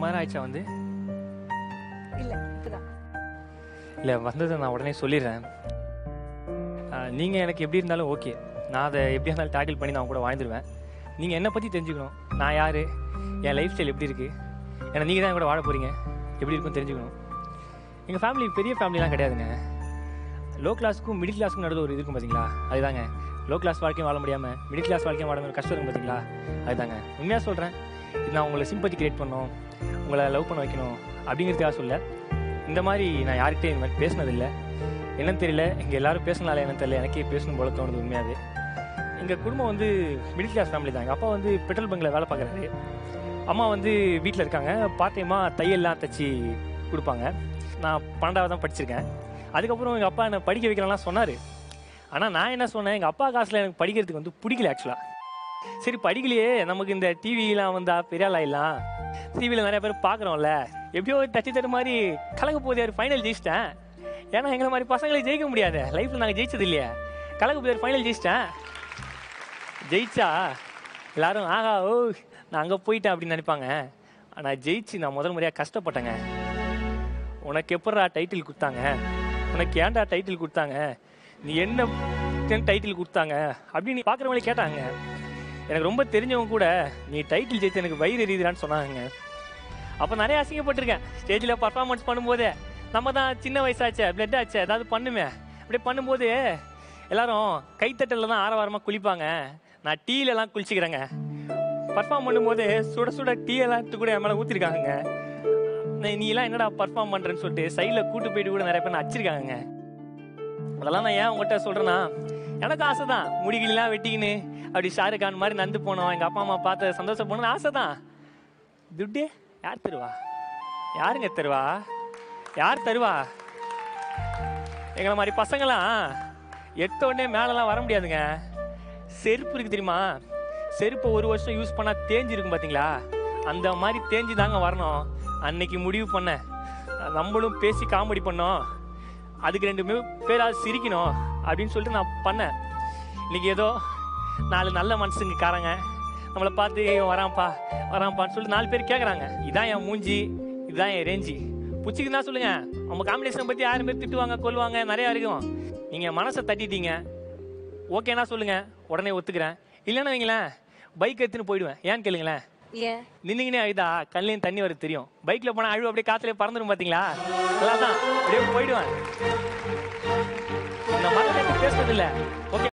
ரொம்ப நேரம் ஆயிடுச்சா வந்து இல்ல இப்பதான் இல்லை வந்ததை நான் உடனே சொல்லிடுறேன் நீங்கள் எனக்கு எப்படி இருந்தாலும் ஓகே நான் அதை எப்படியா இருந்தாலும் டேக்கிள் பண்ணி நான் கூட வாழ்ந்துருவேன் நீங்கள் என்னை பற்றி தெரிஞ்சுக்கணும் நான் யார் என் லைஃப் ஸ்டைல் எப்படி இருக்குது ஏன்னா நீங்கள் தான் என் கூட வாழ போகிறீங்க எப்படி இருக்குன்னு தெரிஞ்சுக்கணும் எங்கள் ஃபேமிலி பெரிய ஃபேமிலிலாம் கிடையாதுங்க லோ கிளாஸுக்கும் மிடில் கிளாஸுக்கும் நடுவில் ஒரு இது இருக்கும் பார்த்தீங்களா அதுதாங்க லோ கிளாஸ் வாழ்க்கையும் வாழ முடியாமல் மிடில் கிளாஸ் வாழ்க்கையும் வாழ முடியாம கஷ்டம் இருக்கும் பார்த்தீங்களா அதுதாங்க உண்மையாக சொல்கிறேன் இது நான் உங்களை சிம்பத்தி கிரியேட் பண்ணணும் உங்களை லவ் பண்ண வைக்கணும் அப்படிங்கிறதுக்காக சொல்ல இந்த மாதிரி நான் யார்கிட்டயும் இந்த மாதிரி பேசினதில்லை என்னன்னு தெரியல இங்கே எல்லாரும் பேசினாலே என்னன்னு தெரியல எனக்கே பேசணும் போல தோணுது உண்மையாகவே எங்கள் குடும்பம் வந்து மிடில் கிளாஸ் ஃபேமிலி தான் எங்கள் அப்பா வந்து பெட்ரோல் பங்கில் வேலை பார்க்குறாரு அம்மா வந்து வீட்டில் இருக்காங்க பார்ட் டைமாக தையல்லாம் தைச்சி கொடுப்பாங்க நான் பன்னெண்டாவது தான் படிச்சிருக்கேன் அதுக்கப்புறம் எங்கள் அப்பா என்னை படிக்க வைக்கலாம்லாம் சொன்னார் ஆனால் நான் என்ன சொன்னேன் எங்கள் அப்பா காசில் எனக்கு படிக்கிறதுக்கு வந்து பிடிக்கல ஆக்சுவலாக சரி படிக்கலையே நமக்கு இந்த டிவிலாம் வந்தா பெரிய ஆளாயிடலாம் டிவியில் நிறைய பேர் பார்க்குறோம்ல எப்படியோ தட்டி தட்டு மாதிரி கலக்க போதியார் ஃபைனல் ஜெயிச்சிட்டேன் ஏன்னா எங்களை மாதிரி பசங்களை ஜெயிக்க முடியாது லைஃப்பில் நாங்கள் ஜெயிச்சது இல்லையா கலக்க போதியார் ஃபைனல் ஜெயிச்சிட்டேன் ஜெயிச்சா எல்லாரும் ஆகா ஓ நான் அங்கே போயிட்டேன் அப்படின்னு நினைப்பாங்க ஆனால் ஜெயிச்சு நான் முதல் முறையாக கஷ்டப்பட்டேங்க உனக்கு எப்படா டைட்டில் கொடுத்தாங்க உனக்கு ஏன்டா டைட்டில் கொடுத்தாங்க நீ என்ன டைட்டில் கொடுத்தாங்க அப்படின்னு பார்க்குறவங்களே கேட்டாங்க எனக்கு ரொம்ப தெரிஞ்சவங்க கூட நீ டைட்டில் ஜெயித்து எனக்கு வயிறு எரியுதுடான்னு சொன்னாங்க அப்போ நிறைய அசிங்கப்பட்டிருக்கேன் ஸ்டேஜில் பர்ஃபார்மன்ஸ் பண்ணும்போது நம்ம தான் சின்ன வயசாச்சே பிளட் ஆச்சே ஏதாவது பண்ணுமே அப்படியே பண்ணும்போது எல்லாரும் கைத்தட்டலில் தான் ஆரவாரமாக குளிப்பாங்க நான் டீலெல்லாம் குளிச்சுக்கிறேங்க பர்ஃபார்ம் பண்ணும்போது சுட சுட டீ எல்லாம் எடுத்து கூட என் மேலே ஊற்றிருக்காங்க நீ எல்லாம் என்னடா பர்ஃபார்ம் பண்ணுறேன்னு சொல்லிட்டு சைடில் கூட்டு போயிட்டு கூட நிறைய பேர் அடிச்சிருக்காங்க அதெல்லாம் நான் ஏன் உங்கள்கிட்ட சொல்கிறேன்னா எனக்கு ஆசை தான் முடிகளெலாம் வெட்டிக்கின்னு அப்படி ஷாருக் கான் மாதிரி நந்து போனோம் எங்கள் அப்பா அம்மா பார்த்து சந்தோஷப்படணும்னு ஆசை தான் துட்டு யார் தருவா யாருங்க தருவா யார் தருவா எங்களை மாதிரி பசங்களாம் எட்ட உடனே மேலெலாம் வர முடியாதுங்க செருப்பு இருக்கு தெரியுமா செருப்பை ஒரு வருஷம் யூஸ் பண்ணால் தேஞ்சிருக்கும் பார்த்தீங்களா அந்த மாதிரி தேஞ்சு தாங்க வரணும் அன்னைக்கு முடிவு பண்ணேன் நம்மளும் பேசி காமெடி பண்ணோம் அதுக்கு ரெண்டு பேரும் பேராது சிரிக்கணும் அப்படின்னு சொல்லிட்டு நான் பண்ணேன் இன்னைக்கு ஏதோ நாலு நல்ல மனசுங்க காரங்க நம்மளை பார்த்து "ஏய், இவன் வரான்ப்பா வரான்ப்பான்னு சொல்லிட்டு நாலு பேர் கேட்குறாங்க இதான் என் மூஞ்சி இதுதான் என் ரேஞ்சி புச்சிக்குன்னா சொல்லுங்க நம்ம காம்பினேஷனை பற்றி ஆயிரம் பேர் திட்டுவாங்க கொல்லுவாங்க நிறையா இருக்கும் நீங்கள் மனசை தட்டிட்டீங்க ஓகேனா சொல்லுங்க உடனே ஒத்துக்கிறேன் இல்லைன்னா வைங்களேன் பைக் எடுத்துன்னு போயிடுவேன் ஏன்னு கேளுங்களேன் ஏன் நின்னீங்கன்னே அழுதா கண்ணிலையும் தண்ணி வருது தெரியும் பைக்ல போனா அழுவு அப்படியே காத்துலயே பறந்துடும் பாத்தீங்களா அதான் அப்படியே போயிடுவேன் இந்த மாதிரி பேசுறது இல்ல ஓகே